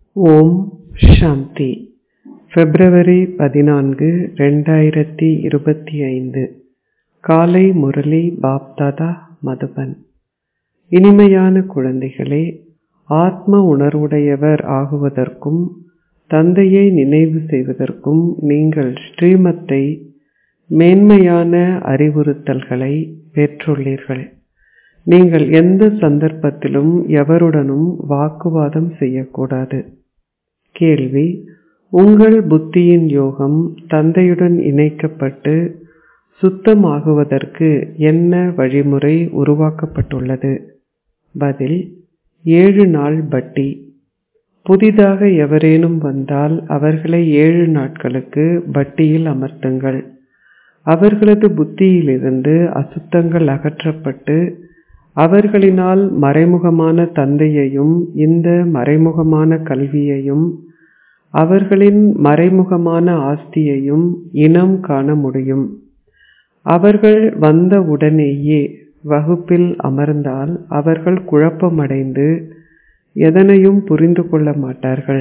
ஓம் சாந்தி பிப்ரவரி பதினான்கு ரெண்டாயிரத்தி இருபத்தி ஐந்து காலை முரளி பாப்தாதா மதுபன் இனிமையான குழந்தைகளே ஆத்ம உணர்வுடையவர் ஆகுவதற்கும் தந்தையை நினைவு செய்வதற்கும் நீங்கள் ஸ்ரீமத்தை மேன்மையான அறிவுறுத்தல்களை பெற்றுள்ளீர்கள் நீங்கள் எந்த சந்தர்ப்பத்திலும் எவருடனும் வாக்குவாதம் செய்யக்கூடாது கேள்வி உங்கள் புத்தியின் யோகம் தந்தையுடன் இணைக்கப்பட்டு சுத்தமாகுவதற்கு என்ன வழிமுறை உருவாக்கப்பட்டுள்ளது பதில் ஏழு நாள் பட்டி புதிதாக எவரேனும் வந்தால் அவர்களை ஏழு நாட்களுக்கு பட்டியில் அமர்த்துங்கள் அவர்களது புத்தியிலிருந்து அசுத்தங்கள் அகற்றப்பட்டு அவர்களினால் மறைமுகமான தந்தையையும் இந்த மறைமுகமான கல்வியையும் அவர்களின் மறைமுகமான ஆஸ்தியையும் இனம் காண முடியும் அவர்கள் வந்த உடனேயே வகுப்பில் அமர்ந்தால் அவர்கள் குழப்பமடைந்து எதனையும் புரிந்து கொள்ள மாட்டார்கள்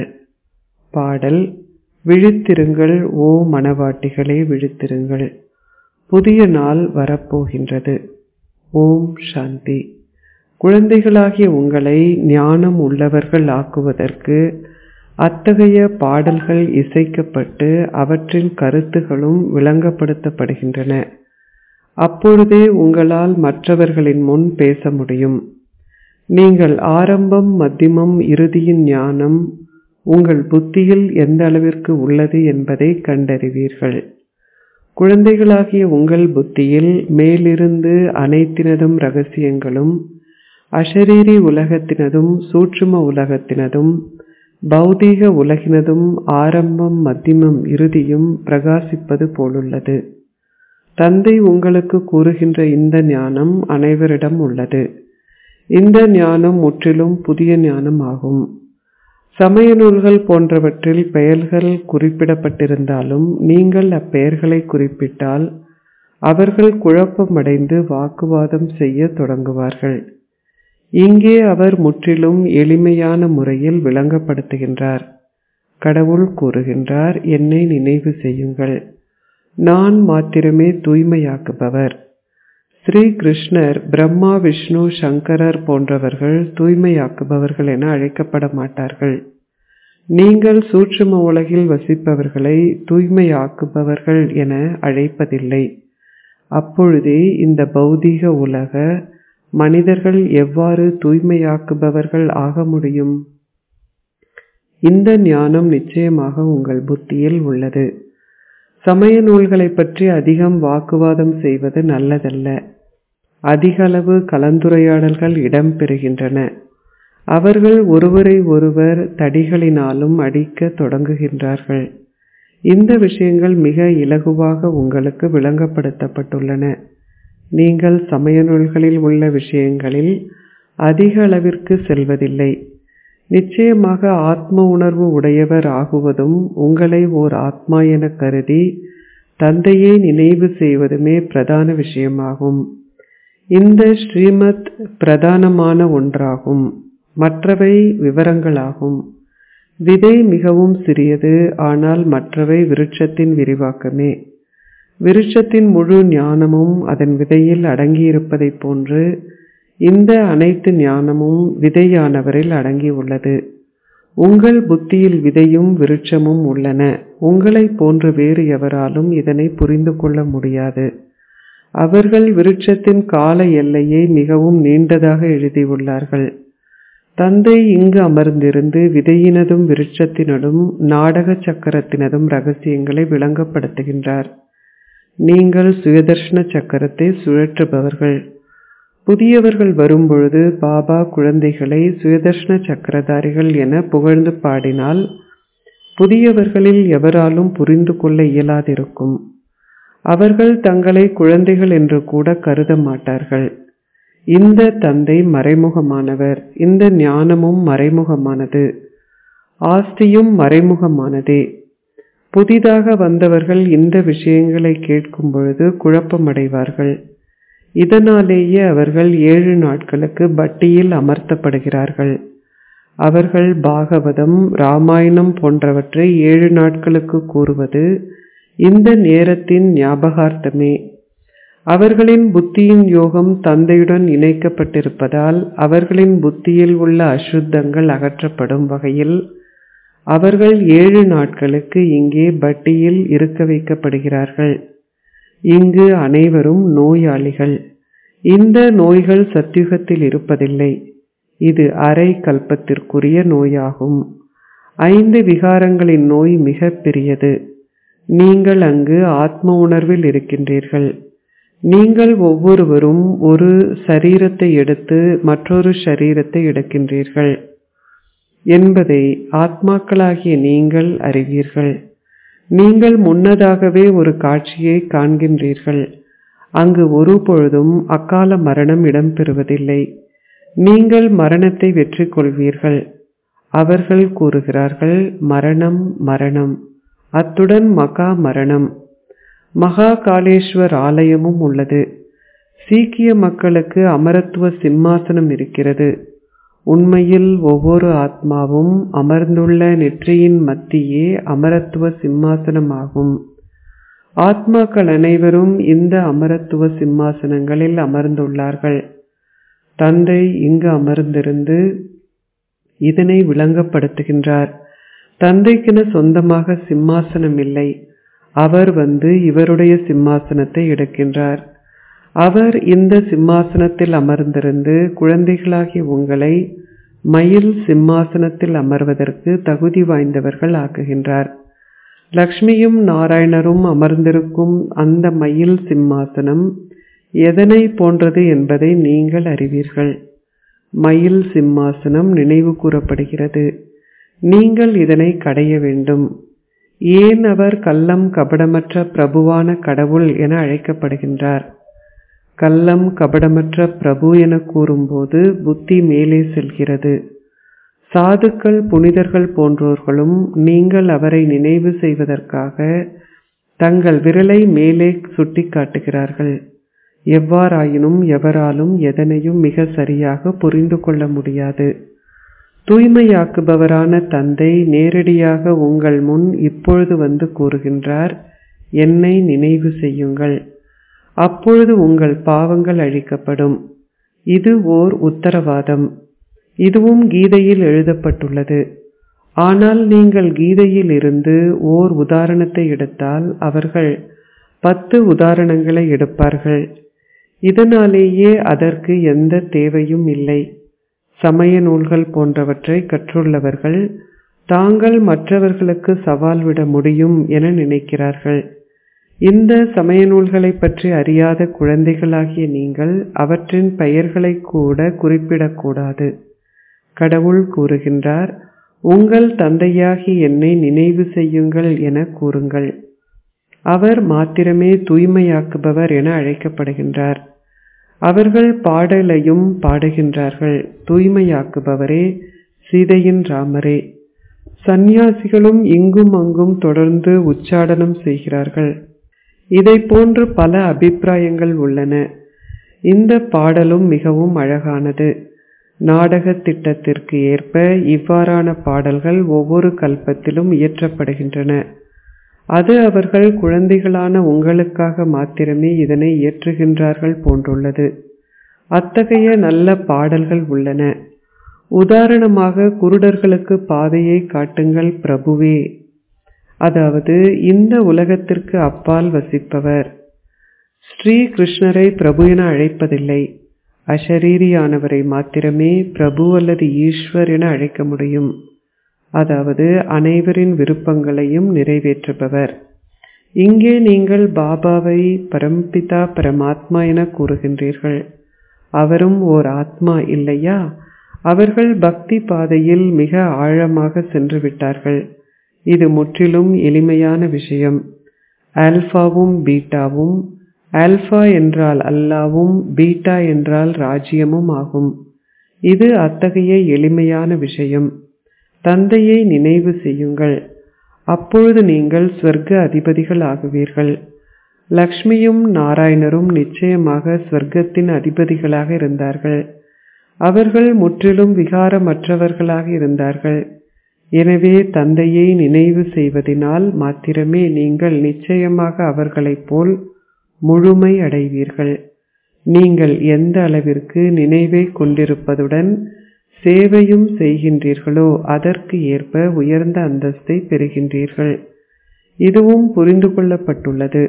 பாடல் விழித்திருங்கள் ஓ மணவாட்டிகளே விழித்திருங்கள் புதிய நாள் வரப்போகின்றது ஓம் சாந்தி குழந்தைகளாகிய உங்களை ஞானம் உள்ளவர்கள் ஆக்குவதற்கு அத்தகைய பாடல்கள் இசைக்கப்பட்டு அவற்றின் கருத்துகளும் விளங்கப்படுத்தப்படுகின்றன அப்பொழுதே உங்களால் மற்றவர்களின் முன் பேச முடியும் நீங்கள் ஆரம்பம் மத்தியமம் இறுதியின் ஞானம் உங்கள் புத்தியில் எந்த அளவிற்கு உள்ளது என்பதை கண்டறிவீர்கள் குழந்தைகளாகிய உங்கள் புத்தியில் மேலிருந்து அனைத்தினதும் ரகசியங்களும் அஷரீரி உலகத்தினதும் சூட்சும உலகத்தினதும் பௌதீக உலகினதும் ஆரம்பம் மத்தியமம் இறுதியும் பிரகாசிப்பது போலுள்ளது தந்தை உங்களுக்கு கூறுகின்ற இந்த ஞானம் அனைவரிடம் உள்ளது இந்த ஞானம் முற்றிலும் புதிய ஞானம் ஆகும் சமய நூல்கள் போன்றவற்றில் பெயர்கள் குறிப்பிடப்பட்டிருந்தாலும் நீங்கள் அப்பெயர்களை குறிப்பிட்டால் அவர்கள் குழப்பமடைந்து வாக்குவாதம் செய்ய தொடங்குவார்கள் இங்கே அவர் முற்றிலும் எளிமையான முறையில் விளங்கப்படுத்துகின்றார் கடவுள் கூறுகின்றார் என்னை நினைவு செய்யுங்கள் நான் மாத்திரமே தூய்மையாக்குபவர் ஸ்ரீ கிருஷ்ணர் பிரம்மா விஷ்ணு சங்கரர் போன்றவர்கள் தூய்மையாக்குபவர்கள் என அழைக்கப்பட மாட்டார்கள் நீங்கள் சூட்சும உலகில் வசிப்பவர்களை தூய்மையாக்குபவர்கள் என அழைப்பதில்லை அப்பொழுதே இந்த பௌதீக உலக மனிதர்கள் எவ்வாறு தூய்மையாக்குபவர்கள் ஆக முடியும் இந்த ஞானம் நிச்சயமாக உங்கள் புத்தியில் உள்ளது சமய நூல்களை பற்றி அதிகம் வாக்குவாதம் செய்வது நல்லதல்ல அதிகளவு கலந்துரையாடல்கள் இடம்பெறுகின்றன அவர்கள் ஒருவரை ஒருவர் தடிகளினாலும் அடிக்க தொடங்குகின்றார்கள் இந்த விஷயங்கள் மிக இலகுவாக உங்களுக்கு விளங்கப்படுத்தப்பட்டுள்ளன நீங்கள் சமய நூல்களில் உள்ள விஷயங்களில் அதிக அளவிற்கு செல்வதில்லை நிச்சயமாக ஆத்ம உணர்வு உடையவர் ஆகுவதும் உங்களை ஓர் ஆத்மா என கருதி தந்தையை நினைவு செய்வதுமே பிரதான விஷயமாகும் இந்த ஸ்ரீமத் பிரதானமான ஒன்றாகும் மற்றவை விவரங்களாகும் விதை மிகவும் சிறியது ஆனால் மற்றவை விருட்சத்தின் விரிவாக்கமே விருட்சத்தின் முழு ஞானமும் அதன் விதையில் அடங்கியிருப்பதைப் போன்று இந்த அனைத்து ஞானமும் விதையானவரில் அடங்கியுள்ளது உங்கள் புத்தியில் விதையும் விருட்சமும் உள்ளன உங்களை போன்று வேறு எவராலும் இதனை புரிந்து கொள்ள முடியாது அவர்கள் விருட்சத்தின் கால எல்லையை மிகவும் நீண்டதாக எழுதியுள்ளார்கள் தந்தை இங்கு அமர்ந்திருந்து விதையினதும் விருட்சத்தினதும் நாடக சக்கரத்தினதும் ரகசியங்களை விளங்கப்படுத்துகின்றார் நீங்கள் சுயதர்ஷன சக்கரத்தை சுழற்றுபவர்கள் புதியவர்கள் வரும்பொழுது பாபா குழந்தைகளை சுயதர்ஷன சக்கரதாரிகள் என புகழ்ந்து பாடினால் புதியவர்களில் எவராலும் புரிந்து கொள்ள இயலாதிருக்கும் அவர்கள் தங்களை குழந்தைகள் என்று கூட கருத மாட்டார்கள் இந்த தந்தை மறைமுகமானவர் இந்த ஞானமும் மறைமுகமானது ஆஸ்தியும் மறைமுகமானதே புதிதாக வந்தவர்கள் இந்த விஷயங்களை கேட்கும் பொழுது குழப்பமடைவார்கள் இதனாலேயே அவர்கள் ஏழு நாட்களுக்கு பட்டியில் அமர்த்தப்படுகிறார்கள் அவர்கள் பாகவதம் ராமாயணம் போன்றவற்றை ஏழு நாட்களுக்கு கூறுவது இந்த நேரத்தின் ஞாபகார்த்தமே அவர்களின் புத்தியின் யோகம் தந்தையுடன் இணைக்கப்பட்டிருப்பதால் அவர்களின் புத்தியில் உள்ள அசுத்தங்கள் அகற்றப்படும் வகையில் அவர்கள் ஏழு நாட்களுக்கு இங்கே பட்டியில் இருக்க வைக்கப்படுகிறார்கள் இங்கு அனைவரும் நோயாளிகள் இந்த நோய்கள் சத்தியுகத்தில் இருப்பதில்லை இது அரை கல்பத்திற்குரிய நோயாகும் ஐந்து விகாரங்களின் நோய் மிக பெரியது நீங்கள் அங்கு ஆத்ம உணர்வில் இருக்கின்றீர்கள் நீங்கள் ஒவ்வொருவரும் ஒரு சரீரத்தை எடுத்து மற்றொரு சரீரத்தை எடுக்கின்றீர்கள் என்பதை ஆத்மாக்களாகிய நீங்கள் அறிவீர்கள் நீங்கள் முன்னதாகவே ஒரு காட்சியை காண்கின்றீர்கள் அங்கு ஒரு பொழுதும் அக்கால மரணம் இடம்பெறுவதில்லை நீங்கள் மரணத்தை வெற்றி கொள்வீர்கள் அவர்கள் கூறுகிறார்கள் மரணம் மரணம் அத்துடன் மகா மரணம் மகா காளேஸ்வர் ஆலயமும் உள்ளது சீக்கிய மக்களுக்கு அமரத்துவ சிம்மாசனம் இருக்கிறது உண்மையில் ஒவ்வொரு ஆத்மாவும் அமர்ந்துள்ள நெற்றியின் மத்தியே அமரத்துவ சிம்மாசனமாகும் ஆத்மாக்கள் அனைவரும் இந்த அமரத்துவ சிம்மாசனங்களில் அமர்ந்துள்ளார்கள் தந்தை இங்கு அமர்ந்திருந்து இதனை விளங்கப்படுத்துகின்றார் தந்தைக்கென சொந்தமாக சிம்மாசனம் இல்லை அவர் வந்து இவருடைய சிம்மாசனத்தை எடுக்கின்றார் அவர் இந்த சிம்மாசனத்தில் அமர்ந்திருந்து குழந்தைகளாகிய உங்களை மயில் சிம்மாசனத்தில் அமர்வதற்கு தகுதி வாய்ந்தவர்கள் ஆக்குகின்றார் லக்ஷ்மியும் நாராயணரும் அமர்ந்திருக்கும் அந்த மயில் சிம்மாசனம் எதனை போன்றது என்பதை நீங்கள் அறிவீர்கள் மயில் சிம்மாசனம் நினைவு கூறப்படுகிறது நீங்கள் இதனை கடைய வேண்டும் ஏன் அவர் கள்ளம் கபடமற்ற பிரபுவான கடவுள் என அழைக்கப்படுகின்றார் கள்ளம் கபடமற்ற பிரபு என கூறும்போது புத்தி மேலே செல்கிறது சாதுக்கள் புனிதர்கள் போன்றோர்களும் நீங்கள் அவரை நினைவு செய்வதற்காக தங்கள் விரலை மேலே சுட்டி காட்டுகிறார்கள் எவ்வாறாயினும் எவராலும் எதனையும் மிக சரியாக புரிந்து கொள்ள முடியாது தூய்மையாக்குபவரான தந்தை நேரடியாக உங்கள் முன் இப்பொழுது வந்து கூறுகின்றார் என்னை நினைவு செய்யுங்கள் அப்பொழுது உங்கள் பாவங்கள் அழிக்கப்படும் இது ஓர் உத்தரவாதம் இதுவும் கீதையில் எழுதப்பட்டுள்ளது ஆனால் நீங்கள் கீதையில் இருந்து ஓர் உதாரணத்தை எடுத்தால் அவர்கள் பத்து உதாரணங்களை எடுப்பார்கள் இதனாலேயே அதற்கு எந்த தேவையும் இல்லை சமய நூல்கள் போன்றவற்றை கற்றுள்ளவர்கள் தாங்கள் மற்றவர்களுக்கு சவால் விட முடியும் என நினைக்கிறார்கள் இந்த சமய நூல்களை பற்றி அறியாத குழந்தைகளாகிய நீங்கள் அவற்றின் பெயர்களை கூட குறிப்பிடக்கூடாது கடவுள் கூறுகின்றார் உங்கள் தந்தையாகி என்னை நினைவு செய்யுங்கள் என கூறுங்கள் அவர் மாத்திரமே தூய்மையாக்குபவர் என அழைக்கப்படுகின்றார் அவர்கள் பாடலையும் பாடுகின்றார்கள் தூய்மையாக்குபவரே சீதையின் ராமரே சந்நியாசிகளும் இங்கும் அங்கும் தொடர்ந்து உச்சாடனம் செய்கிறார்கள் இதை போன்று பல அபிப்பிராயங்கள் உள்ளன இந்த பாடலும் மிகவும் அழகானது நாடக திட்டத்திற்கு ஏற்ப இவ்வாறான பாடல்கள் ஒவ்வொரு கல்பத்திலும் இயற்றப்படுகின்றன அது அவர்கள் குழந்தைகளான உங்களுக்காக மாத்திரமே இதனை இயற்றுகின்றார்கள் போன்றுள்ளது அத்தகைய நல்ல பாடல்கள் உள்ளன உதாரணமாக குருடர்களுக்கு பாதையை காட்டுங்கள் பிரபுவே அதாவது இந்த உலகத்திற்கு அப்பால் வசிப்பவர் ஸ்ரீ கிருஷ்ணரை பிரபு என அழைப்பதில்லை அஷரீரியானவரை மாத்திரமே பிரபு அல்லது ஈஸ்வர் என அழைக்க முடியும் அதாவது அனைவரின் விருப்பங்களையும் நிறைவேற்றுபவர் இங்கே நீங்கள் பாபாவை பரம்பிதா பரமாத்மா என கூறுகின்றீர்கள் அவரும் ஓர் ஆத்மா இல்லையா அவர்கள் பக்தி பாதையில் மிக ஆழமாக சென்று விட்டார்கள் இது முற்றிலும் எளிமையான விஷயம் ஆல்பாவும் பீட்டாவும் ஆல்பா என்றால் அல்லாவும் பீட்டா என்றால் ராஜ்யமும் ஆகும் இது அத்தகைய எளிமையான விஷயம் தந்தையை நினைவு செய்யுங்கள் அப்பொழுது நீங்கள் ஸ்வர்க்க அதிபதிகள் ஆகுவீர்கள் லக்ஷ்மியும் நாராயணரும் நிச்சயமாக ஸ்வர்க்கத்தின் அதிபதிகளாக இருந்தார்கள் அவர்கள் முற்றிலும் விகாரமற்றவர்களாக இருந்தார்கள் எனவே தந்தையை நினைவு செய்வதினால் மாத்திரமே நீங்கள் நிச்சயமாக அவர்களைப் போல் முழுமை அடைவீர்கள் நீங்கள் எந்த அளவிற்கு நினைவை கொண்டிருப்பதுடன் சேவையும் செய்கின்றீர்களோ அதற்கு ஏற்ப உயர்ந்த அந்தஸ்தை பெறுகின்றீர்கள் இதுவும் புரிந்து கொள்ளப்பட்டுள்ளது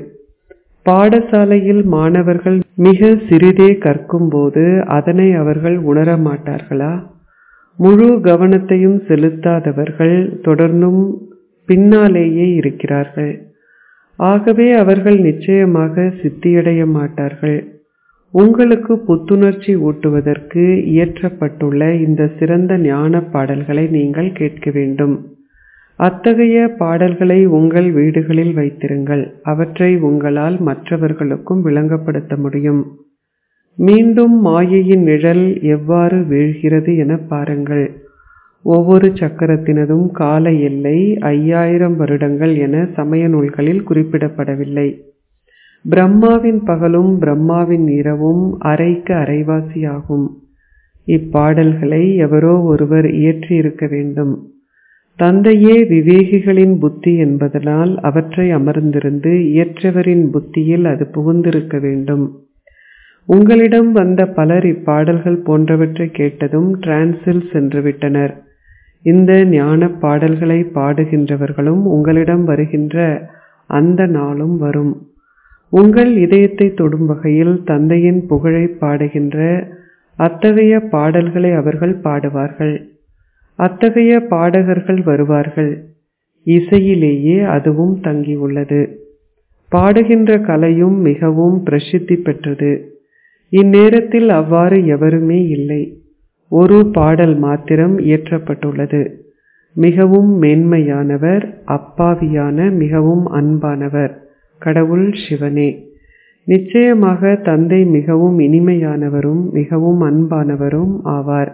பாடசாலையில் மாணவர்கள் மிக சிறிதே கற்கும்போது அதனை அவர்கள் உணர மாட்டார்களா முழு கவனத்தையும் செலுத்தாதவர்கள் தொடர்ந்தும் பின்னாலேயே இருக்கிறார்கள் ஆகவே அவர்கள் நிச்சயமாக சித்தியடைய மாட்டார்கள் உங்களுக்கு புத்துணர்ச்சி ஊட்டுவதற்கு இயற்றப்பட்டுள்ள இந்த சிறந்த ஞான பாடல்களை நீங்கள் கேட்க வேண்டும் அத்தகைய பாடல்களை உங்கள் வீடுகளில் வைத்திருங்கள் அவற்றை உங்களால் மற்றவர்களுக்கும் விளங்கப்படுத்த முடியும் மீண்டும் மாயையின் நிழல் எவ்வாறு வீழ்கிறது என பாருங்கள் ஒவ்வொரு சக்கரத்தினதும் கால எல்லை ஐயாயிரம் வருடங்கள் என சமய நூல்களில் குறிப்பிடப்படவில்லை பிரம்மாவின் பகலும் பிரம்மாவின் இரவும் அரைக்கு அரைவாசியாகும் இப்பாடல்களை எவரோ ஒருவர் இயற்றியிருக்க வேண்டும் தந்தையே விவேகிகளின் புத்தி என்பதனால் அவற்றை அமர்ந்திருந்து இயற்றவரின் புத்தியில் அது புகுந்திருக்க வேண்டும் உங்களிடம் வந்த பலர் இப்பாடல்கள் போன்றவற்றை கேட்டதும் டிரான்ஸில் சென்றுவிட்டனர் இந்த ஞான பாடல்களை பாடுகின்றவர்களும் உங்களிடம் வருகின்ற அந்த நாளும் வரும் உங்கள் இதயத்தை தொடும் வகையில் தந்தையின் புகழை பாடுகின்ற அத்தகைய பாடல்களை அவர்கள் பாடுவார்கள் அத்தகைய பாடகர்கள் வருவார்கள் இசையிலேயே அதுவும் தங்கியுள்ளது பாடுகின்ற கலையும் மிகவும் பிரசித்தி பெற்றது இந்நேரத்தில் அவ்வாறு எவருமே இல்லை ஒரு பாடல் மாத்திரம் இயற்றப்பட்டுள்ளது மிகவும் மேன்மையானவர் அப்பாவியான மிகவும் அன்பானவர் கடவுள் சிவனே நிச்சயமாக தந்தை மிகவும் இனிமையானவரும் மிகவும் அன்பானவரும் ஆவார்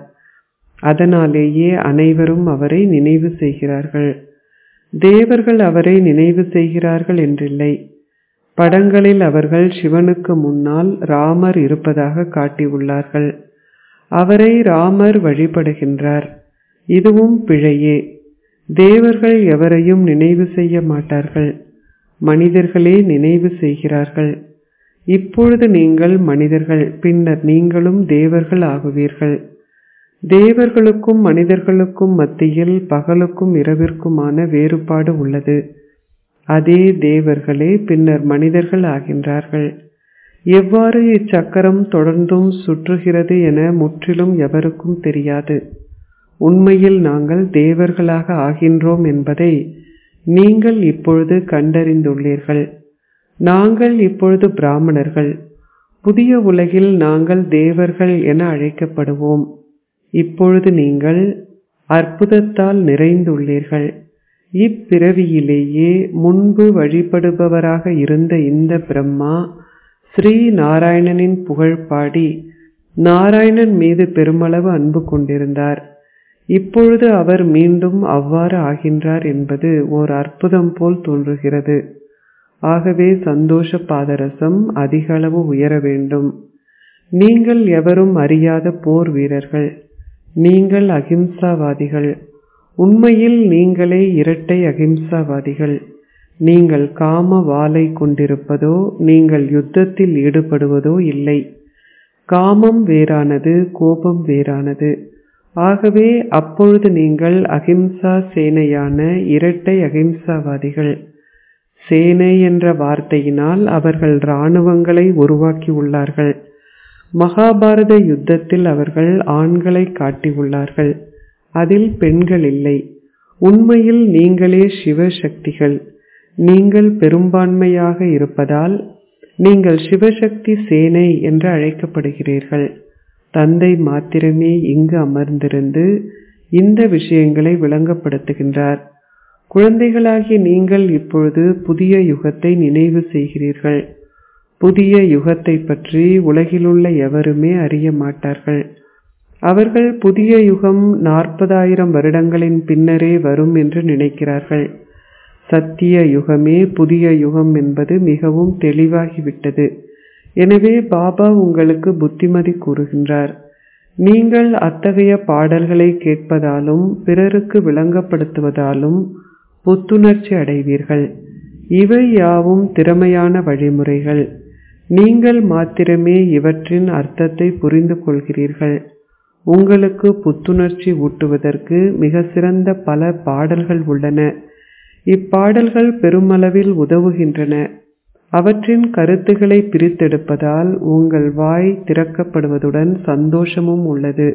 அதனாலேயே அனைவரும் அவரை நினைவு செய்கிறார்கள் தேவர்கள் அவரை நினைவு செய்கிறார்கள் என்றில்லை படங்களில் அவர்கள் சிவனுக்கு முன்னால் ராமர் இருப்பதாக காட்டியுள்ளார்கள் அவரை ராமர் வழிபடுகின்றார் இதுவும் பிழையே தேவர்கள் எவரையும் நினைவு செய்ய மாட்டார்கள் மனிதர்களே நினைவு செய்கிறார்கள் இப்பொழுது நீங்கள் மனிதர்கள் பின்னர் நீங்களும் தேவர்கள் ஆகுவீர்கள் தேவர்களுக்கும் மனிதர்களுக்கும் மத்தியில் பகலுக்கும் இரவிற்குமான வேறுபாடு உள்ளது அதே தேவர்களே பின்னர் மனிதர்கள் ஆகின்றார்கள் எவ்வாறு இச்சக்கரம் தொடர்ந்தும் சுற்றுகிறது என முற்றிலும் எவருக்கும் தெரியாது உண்மையில் நாங்கள் தேவர்களாக ஆகின்றோம் என்பதை நீங்கள் இப்பொழுது கண்டறிந்துள்ளீர்கள் நாங்கள் இப்பொழுது பிராமணர்கள் புதிய உலகில் நாங்கள் தேவர்கள் என அழைக்கப்படுவோம் இப்பொழுது நீங்கள் அற்புதத்தால் நிறைந்துள்ளீர்கள் இப்பிறவியிலேயே முன்பு வழிபடுபவராக இருந்த இந்த பிரம்மா ஸ்ரீ நாராயணனின் புகழ் பாடி நாராயணன் மீது பெருமளவு அன்பு கொண்டிருந்தார் இப்பொழுது அவர் மீண்டும் அவ்வாறு ஆகின்றார் என்பது ஓர் அற்புதம் போல் தோன்றுகிறது ஆகவே சந்தோஷ பாதரசம் அதிக அளவு உயர வேண்டும் நீங்கள் எவரும் அறியாத போர் வீரர்கள் நீங்கள் அகிம்சாவாதிகள் உண்மையில் நீங்களே இரட்டை அகிம்சாவாதிகள் நீங்கள் காம வாளை கொண்டிருப்பதோ நீங்கள் யுத்தத்தில் ஈடுபடுவதோ இல்லை காமம் வேறானது கோபம் வேறானது ஆகவே அப்பொழுது நீங்கள் அகிம்சா சேனையான இரட்டை அகிம்சாவாதிகள் சேனை என்ற வார்த்தையினால் அவர்கள் இராணுவங்களை உருவாக்கியுள்ளார்கள் மகாபாரத யுத்தத்தில் அவர்கள் ஆண்களை காட்டியுள்ளார்கள் அதில் பெண்கள் இல்லை உண்மையில் நீங்களே சிவசக்திகள் நீங்கள் பெரும்பான்மையாக இருப்பதால் நீங்கள் சிவசக்தி சேனை என்று அழைக்கப்படுகிறீர்கள் தந்தை மாத்திரமே இங்கு அமர்ந்திருந்து இந்த விஷயங்களை விளங்கப்படுத்துகின்றார் குழந்தைகளாகிய நீங்கள் இப்பொழுது புதிய யுகத்தை நினைவு செய்கிறீர்கள் புதிய யுகத்தை பற்றி உலகிலுள்ள எவருமே அறிய மாட்டார்கள் அவர்கள் புதிய யுகம் நாற்பதாயிரம் வருடங்களின் பின்னரே வரும் என்று நினைக்கிறார்கள் சத்திய யுகமே புதிய யுகம் என்பது மிகவும் தெளிவாகிவிட்டது எனவே பாபா உங்களுக்கு புத்திமதி கூறுகின்றார் நீங்கள் அத்தகைய பாடல்களை கேட்பதாலும் பிறருக்கு விளங்கப்படுத்துவதாலும் புத்துணர்ச்சி அடைவீர்கள் இவை யாவும் திறமையான வழிமுறைகள் நீங்கள் மாத்திரமே இவற்றின் அர்த்தத்தை புரிந்து கொள்கிறீர்கள் உங்களுக்கு புத்துணர்ச்சி ஊட்டுவதற்கு மிக சிறந்த பல பாடல்கள் உள்ளன இப்பாடல்கள் பெருமளவில் உதவுகின்றன அவற்றின் கருத்துக்களை பிரித்தெடுப்பதால் உங்கள் வாய் திறக்கப்படுவதுடன் சந்தோஷமும் உள்ளது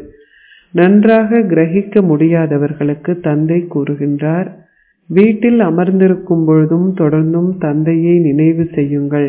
நன்றாக கிரகிக்க முடியாதவர்களுக்கு தந்தை கூறுகின்றார் வீட்டில் அமர்ந்திருக்கும் பொழுதும் தொடர்ந்தும் தந்தையை நினைவு செய்யுங்கள்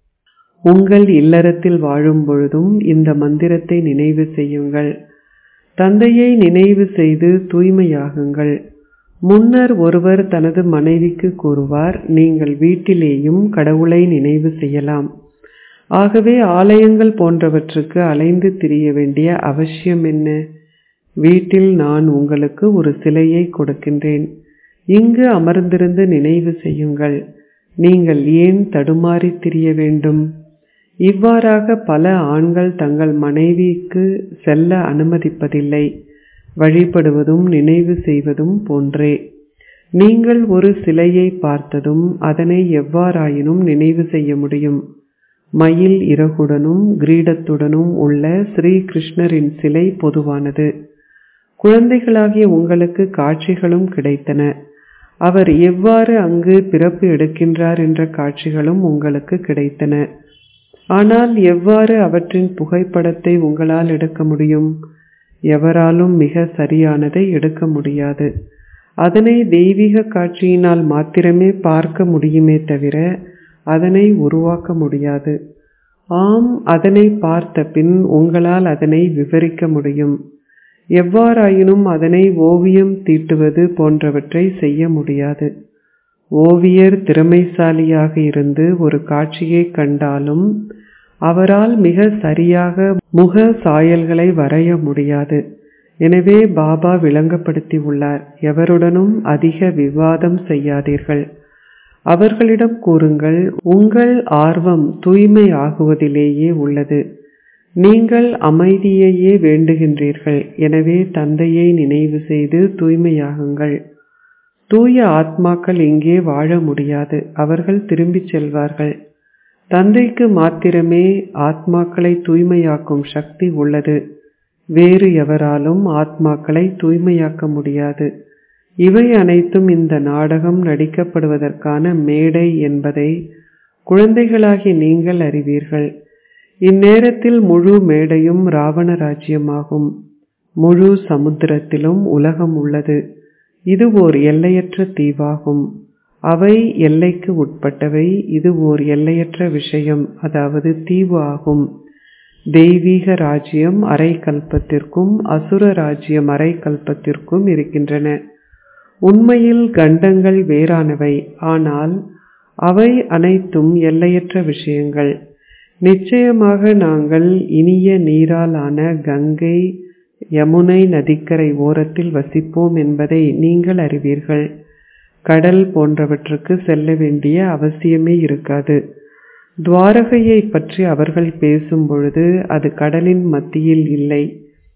உங்கள் இல்லறத்தில் வாழும் பொழுதும் இந்த மந்திரத்தை நினைவு செய்யுங்கள் தந்தையை நினைவு செய்து தூய்மையாகுங்கள் முன்னர் ஒருவர் தனது மனைவிக்கு கூறுவார் நீங்கள் வீட்டிலேயும் கடவுளை நினைவு செய்யலாம் ஆகவே ஆலயங்கள் போன்றவற்றுக்கு அலைந்து திரிய வேண்டிய அவசியம் என்ன வீட்டில் நான் உங்களுக்கு ஒரு சிலையை கொடுக்கின்றேன் இங்கு அமர்ந்திருந்து நினைவு செய்யுங்கள் நீங்கள் ஏன் தடுமாறி திரிய வேண்டும் இவ்வாறாக பல ஆண்கள் தங்கள் மனைவிக்கு செல்ல அனுமதிப்பதில்லை வழிபடுவதும் நினைவு செய்வதும் போன்றே நீங்கள் ஒரு சிலையை பார்த்ததும் அதனை எவ்வாறாயினும் நினைவு செய்ய முடியும் மயில் இறகுடனும் கிரீடத்துடனும் உள்ள ஸ்ரீ கிருஷ்ணரின் சிலை பொதுவானது குழந்தைகளாகிய உங்களுக்கு காட்சிகளும் கிடைத்தன அவர் எவ்வாறு அங்கு பிறப்பு எடுக்கின்றார் என்ற காட்சிகளும் உங்களுக்கு கிடைத்தன ஆனால் எவ்வாறு அவற்றின் புகைப்படத்தை உங்களால் எடுக்க முடியும் எவராலும் மிக சரியானதை எடுக்க முடியாது அதனை தெய்வீக காட்சியினால் மாத்திரமே பார்க்க முடியுமே தவிர அதனை உருவாக்க முடியாது ஆம் அதனை பார்த்த பின் உங்களால் அதனை விவரிக்க முடியும் எவ்வாறாயினும் அதனை ஓவியம் தீட்டுவது போன்றவற்றை செய்ய முடியாது ஓவியர் திறமைசாலியாக இருந்து ஒரு காட்சியை கண்டாலும் அவரால் மிக சரியாக முக சாயல்களை வரைய முடியாது எனவே பாபா விளங்கப்படுத்தி உள்ளார் எவருடனும் அதிக விவாதம் செய்யாதீர்கள் அவர்களிடம் கூறுங்கள் உங்கள் ஆர்வம் தூய்மை ஆகுவதிலேயே உள்ளது நீங்கள் அமைதியையே வேண்டுகின்றீர்கள் எனவே தந்தையை நினைவு செய்து தூய்மையாகுங்கள் தூய ஆத்மாக்கள் இங்கே வாழ முடியாது அவர்கள் திரும்பிச் செல்வார்கள் தந்தைக்கு மாத்திரமே ஆத்மாக்களை தூய்மையாக்கும் சக்தி உள்ளது வேறு எவராலும் ஆத்மாக்களை தூய்மையாக்க முடியாது இவை அனைத்தும் இந்த நாடகம் நடிக்கப்படுவதற்கான மேடை என்பதை குழந்தைகளாகி நீங்கள் அறிவீர்கள் இந்நேரத்தில் முழு மேடையும் ராவண ராஜ்யமாகும் முழு சமுத்திரத்திலும் உலகம் உள்ளது இது ஓர் எல்லையற்ற தீவாகும் அவை எல்லைக்கு உட்பட்டவை இது ஓர் எல்லையற்ற விஷயம் அதாவது தீவு ஆகும் தெய்வீக ராஜ்யம் அரை கல்பத்திற்கும் அசுர ராஜ்யம் அரை கல்பத்திற்கும் இருக்கின்றன உண்மையில் கண்டங்கள் வேறானவை ஆனால் அவை அனைத்தும் எல்லையற்ற விஷயங்கள் நிச்சயமாக நாங்கள் இனிய நீரால் ஆன கங்கை யமுனை நதிக்கரை ஓரத்தில் வசிப்போம் என்பதை நீங்கள் அறிவீர்கள் கடல் போன்றவற்றுக்கு செல்ல வேண்டிய அவசியமே இருக்காது துவாரகையை பற்றி அவர்கள் பேசும் பொழுது அது கடலின் மத்தியில் இல்லை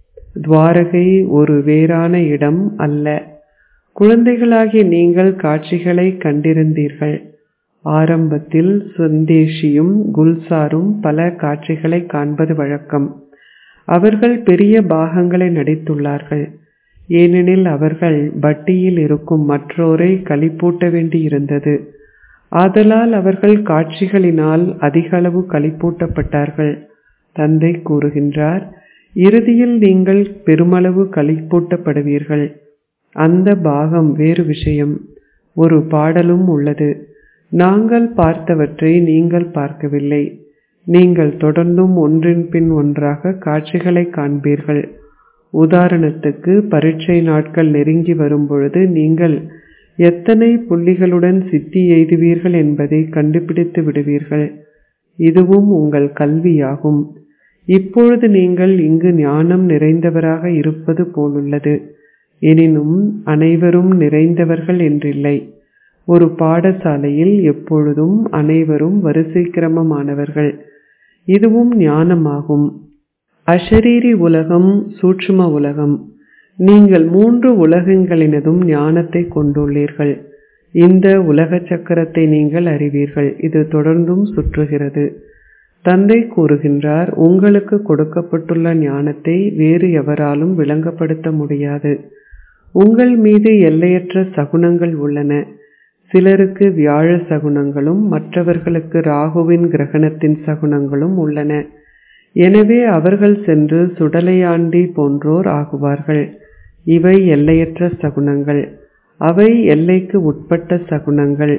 துவாரகை ஒரு வேறான இடம் அல்ல குழந்தைகளாகிய நீங்கள் காட்சிகளை கண்டிருந்தீர்கள் ஆரம்பத்தில் சந்தேஷியும் குல்சாரும் பல காட்சிகளை காண்பது வழக்கம் அவர்கள் பெரிய பாகங்களை நடித்துள்ளார்கள் ஏனெனில் அவர்கள் பட்டியில் இருக்கும் மற்றோரை களிப்பூட்ட வேண்டியிருந்தது ஆதலால் அவர்கள் காட்சிகளினால் அதிகளவு களிப்பூட்டப்பட்டார்கள் தந்தை கூறுகின்றார் இறுதியில் நீங்கள் பெருமளவு களிப்பூட்டப்படுவீர்கள் அந்த பாகம் வேறு விஷயம் ஒரு பாடலும் உள்ளது நாங்கள் பார்த்தவற்றை நீங்கள் பார்க்கவில்லை நீங்கள் தொடர்ந்தும் ஒன்றின் பின் ஒன்றாக காட்சிகளை காண்பீர்கள் உதாரணத்துக்கு பரீட்சை நாட்கள் நெருங்கி வரும்பொழுது நீங்கள் எத்தனை புள்ளிகளுடன் சித்தி எய்துவீர்கள் என்பதை கண்டுபிடித்து விடுவீர்கள் இதுவும் உங்கள் கல்வியாகும் இப்பொழுது நீங்கள் இங்கு ஞானம் நிறைந்தவராக இருப்பது போலுள்ளது எனினும் அனைவரும் நிறைந்தவர்கள் என்றில்லை ஒரு பாடசாலையில் எப்பொழுதும் அனைவரும் வரிசை கிரமமானவர்கள் இதுவும் ஞானமாகும் அஷரீரி உலகம் சூட்சும உலகம் நீங்கள் மூன்று உலகங்களினதும் ஞானத்தை கொண்டுள்ளீர்கள் இந்த உலக சக்கரத்தை நீங்கள் அறிவீர்கள் இது தொடர்ந்தும் சுற்றுகிறது தந்தை கூறுகின்றார் உங்களுக்கு கொடுக்கப்பட்டுள்ள ஞானத்தை வேறு எவராலும் விளங்கப்படுத்த முடியாது உங்கள் மீது எல்லையற்ற சகுனங்கள் உள்ளன சிலருக்கு வியாழ சகுனங்களும் மற்றவர்களுக்கு ராகுவின் கிரகணத்தின் சகுனங்களும் உள்ளன எனவே அவர்கள் சென்று சுடலையாண்டி போன்றோர் ஆகுவார்கள் இவை எல்லையற்ற சகுனங்கள் அவை எல்லைக்கு உட்பட்ட சகுனங்கள்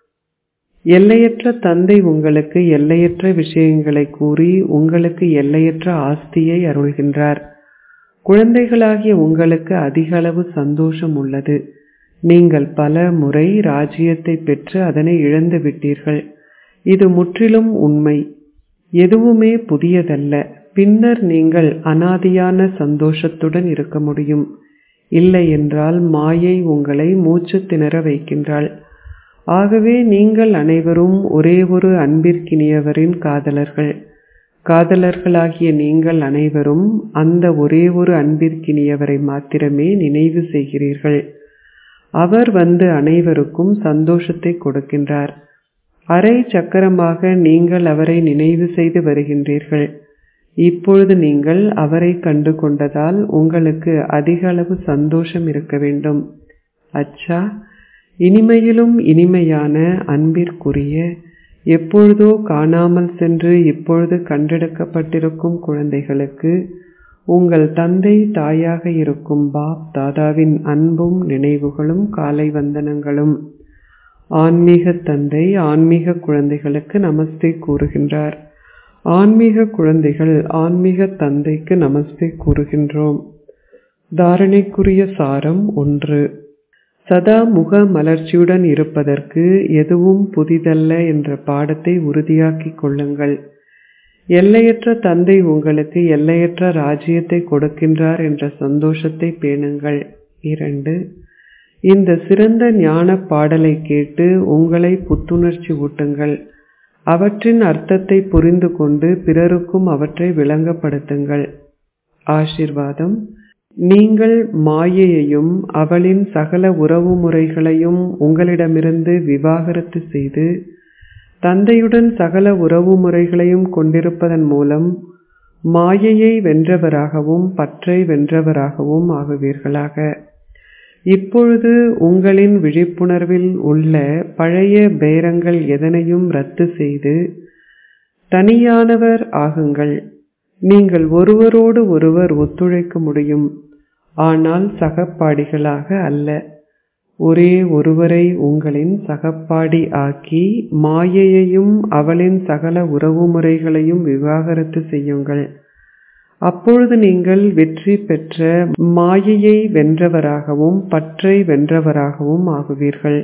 எல்லையற்ற தந்தை உங்களுக்கு எல்லையற்ற விஷயங்களை கூறி உங்களுக்கு எல்லையற்ற ஆஸ்தியை அருள்கின்றார் குழந்தைகளாகிய உங்களுக்கு அதிக அளவு சந்தோஷம் உள்ளது நீங்கள் பல முறை ராஜ்யத்தை பெற்று அதனை இழந்து விட்டீர்கள் இது முற்றிலும் உண்மை எதுவுமே புதியதல்ல பின்னர் நீங்கள் அனாதியான சந்தோஷத்துடன் இருக்க முடியும் இல்லை என்றால் மாயை உங்களை மூச்சு திணற வைக்கின்றாள் ஆகவே நீங்கள் அனைவரும் ஒரே ஒரு அன்பிற்கினியவரின் காதலர்கள் காதலர்களாகிய நீங்கள் அனைவரும் அந்த ஒரே ஒரு அன்பிற்கினியவரை மாத்திரமே நினைவு செய்கிறீர்கள் அவர் வந்து அனைவருக்கும் சந்தோஷத்தை கொடுக்கின்றார் அரை சக்கரமாக நீங்கள் அவரை நினைவு செய்து வருகின்றீர்கள் இப்பொழுது நீங்கள் அவரை கண்டு கொண்டதால் உங்களுக்கு அதிக அளவு சந்தோஷம் இருக்க வேண்டும் அச்சா இனிமையிலும் இனிமையான அன்பிற்குரிய எப்பொழுதோ காணாமல் சென்று இப்பொழுது கண்டெடுக்கப்பட்டிருக்கும் குழந்தைகளுக்கு உங்கள் தந்தை தாயாக இருக்கும் பாப் தாதாவின் அன்பும் நினைவுகளும் காலை வந்தனங்களும் ஆன்மீக தந்தை ஆன்மீக குழந்தைகளுக்கு நமஸ்தே கூறுகின்றார் ஆன்மீக குழந்தைகள் ஆன்மீக தந்தைக்கு நமஸ்தே கூறுகின்றோம் தாரணைக்குரிய சாரம் ஒன்று சதா முக மலர்ச்சியுடன் இருப்பதற்கு எதுவும் புதிதல்ல என்ற பாடத்தை உறுதியாக்கிக் கொள்ளுங்கள் எல்லையற்ற தந்தை உங்களுக்கு எல்லையற்ற ராஜ்யத்தை கொடுக்கின்றார் என்ற சந்தோஷத்தை பேணுங்கள் இரண்டு இந்த சிறந்த ஞான பாடலை கேட்டு உங்களை புத்துணர்ச்சி ஊட்டுங்கள் அவற்றின் அர்த்தத்தை புரிந்து கொண்டு பிறருக்கும் அவற்றை விளங்கப்படுத்துங்கள் ஆசிர்வாதம் நீங்கள் மாயையையும் அவளின் சகல உறவு முறைகளையும் உங்களிடமிருந்து விவாகரத்து செய்து தந்தையுடன் சகல உறவு முறைகளையும் கொண்டிருப்பதன் மூலம் மாயையை வென்றவராகவும் பற்றை வென்றவராகவும் ஆகுவீர்களாக இப்பொழுது உங்களின் விழிப்புணர்வில் உள்ள பழைய பேரங்கள் எதனையும் ரத்து செய்து தனியானவர் ஆகுங்கள் நீங்கள் ஒருவரோடு ஒருவர் ஒத்துழைக்க முடியும் ஆனால் சகப்பாடிகளாக அல்ல ஒரே ஒருவரை உங்களின் சகப்பாடி ஆக்கி மாயையையும் அவளின் சகல உறவுமுறைகளையும் விவாகரத்து செய்யுங்கள் அப்பொழுது நீங்கள் வெற்றி பெற்ற மாயையை வென்றவராகவும் பற்றை வென்றவராகவும் ஆகுவீர்கள்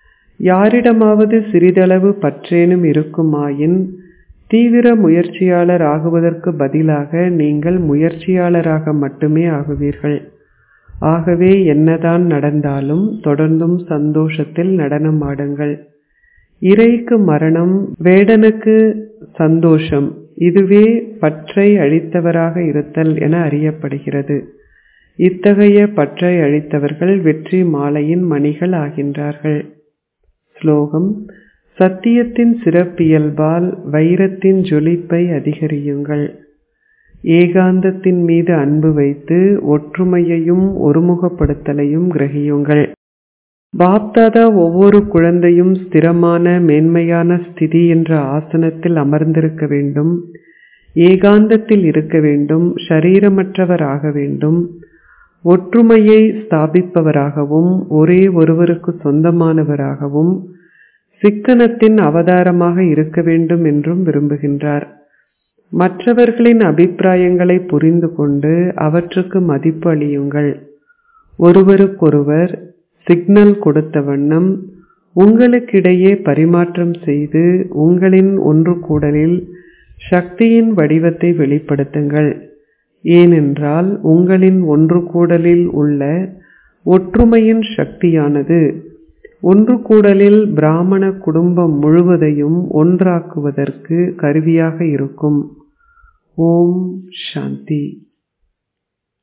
யாரிடமாவது சிறிதளவு பற்றேனும் இருக்குமாயின் தீவிர முயற்சியாளர் ஆகுவதற்கு பதிலாக நீங்கள் முயற்சியாளராக மட்டுமே ஆகுவீர்கள் ஆகவே என்னதான் நடந்தாலும் தொடர்ந்தும் சந்தோஷத்தில் நடனம் ஆடுங்கள் இறைக்கு மரணம் வேடனுக்கு சந்தோஷம் இதுவே பற்றை அழித்தவராக இருத்தல் என அறியப்படுகிறது இத்தகைய பற்றை அழித்தவர்கள் வெற்றி மாலையின் மணிகள் ஆகின்றார்கள் ஸ்லோகம் சத்தியத்தின் சிறப்பியல்பால் வைரத்தின் ஜொலிப்பை அதிகரியுங்கள் ஏகாந்தத்தின் மீது அன்பு வைத்து ஒற்றுமையையும் ஒருமுகப்படுத்தலையும் கிரகியுங்கள் பாப்தாதா ஒவ்வொரு குழந்தையும் ஸ்திரமான மேன்மையான ஸ்திதி என்ற ஆசனத்தில் அமர்ந்திருக்க வேண்டும் ஏகாந்தத்தில் இருக்க வேண்டும் ஷரீரமற்றவர் ஆக வேண்டும் ஒற்றுமையை ஸ்தாபிப்பவராகவும் ஒரே ஒருவருக்கு சொந்தமானவராகவும் சிக்கனத்தின் அவதாரமாக இருக்க வேண்டும் என்றும் விரும்புகின்றார் மற்றவர்களின் அபிப்பிராயங்களை புரிந்து கொண்டு அவற்றுக்கு மதிப்பு அளியுங்கள் ஒருவருக்கொருவர் சிக்னல் கொடுத்த வண்ணம் உங்களுக்கிடையே பரிமாற்றம் செய்து உங்களின் ஒன்று கூடலில் சக்தியின் வடிவத்தை வெளிப்படுத்துங்கள் ஏனென்றால் உங்களின் ஒன்று கூடலில் உள்ள ஒற்றுமையின் சக்தியானது ஒன்று கூடலில் பிராமண குடும்பம் முழுவதையும் ஒன்றாக்குவதற்கு கருவியாக இருக்கும் ஓம் சாந்தி